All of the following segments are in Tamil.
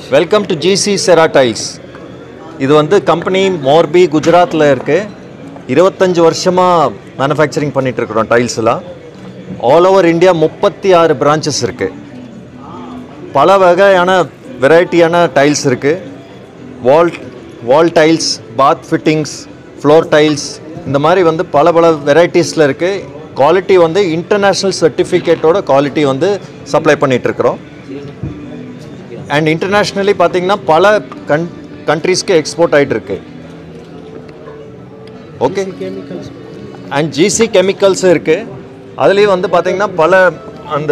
Welcome to G C Cera tiles இது வந்து கம்பெனி மோர்பி குஜராத்தில் இருக்குது இருபத்தஞ்சு வருஷமாக மேனுஃபேக்சரிங் பண்ணிகிட்ருக்குறோம் டைல்ஸ்லாம் ஆல் ஓவர் இந்தியா முப்பத்தி ஆறு பிரான்ச்சஸ் இருக்குது பல வகையான வெரைட்டியான டைல்ஸ் இருக்குது wall wall tiles bath fittings floor tiles இந்த மாதிரி வந்து பல பல வெரைட்டிஸில் இருக்குது குவாலிட்டி வந்து இன்டர்நேஷ்னல் சர்டிஃபிகேட்டோட குவாலிட்டி வந்து சப்ளை பண்ணிகிட்ருக்குறோம் அண்ட் இன்டர்நேஷ்னலி பார்த்தீங்கன்னா பல கன் கண்ட்ரீஸ்க்கு எக்ஸ்போர்ட் ஆகிட்டு இருக்கு ஓகே அண்ட் ஜிசி கெமிக்கல்ஸ் இருக்குது அதுலேயும் வந்து பார்த்தீங்கன்னா பல அந்த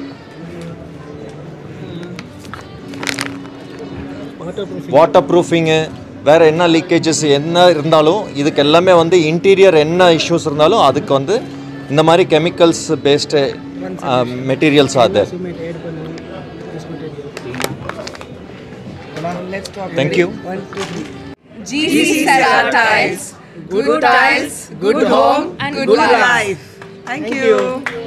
வாட்டர் ப்ரூஃபிங்கு வேறு என்ன லீக்கேஜஸ் என்ன இருந்தாலும் இதுக்கு எல்லாமே வந்து இன்டீரியர் என்ன இஷ்யூஸ் இருந்தாலும் அதுக்கு வந்து இந்த மாதிரி கெமிக்கல்ஸ் பேஸ்டு மெட்டீரியல்ஸ் அது cement add பண்ணுங்க this material let's talk thank you one two three GC Sarah Tiles. Good tiles, good home, and good life. Thank you.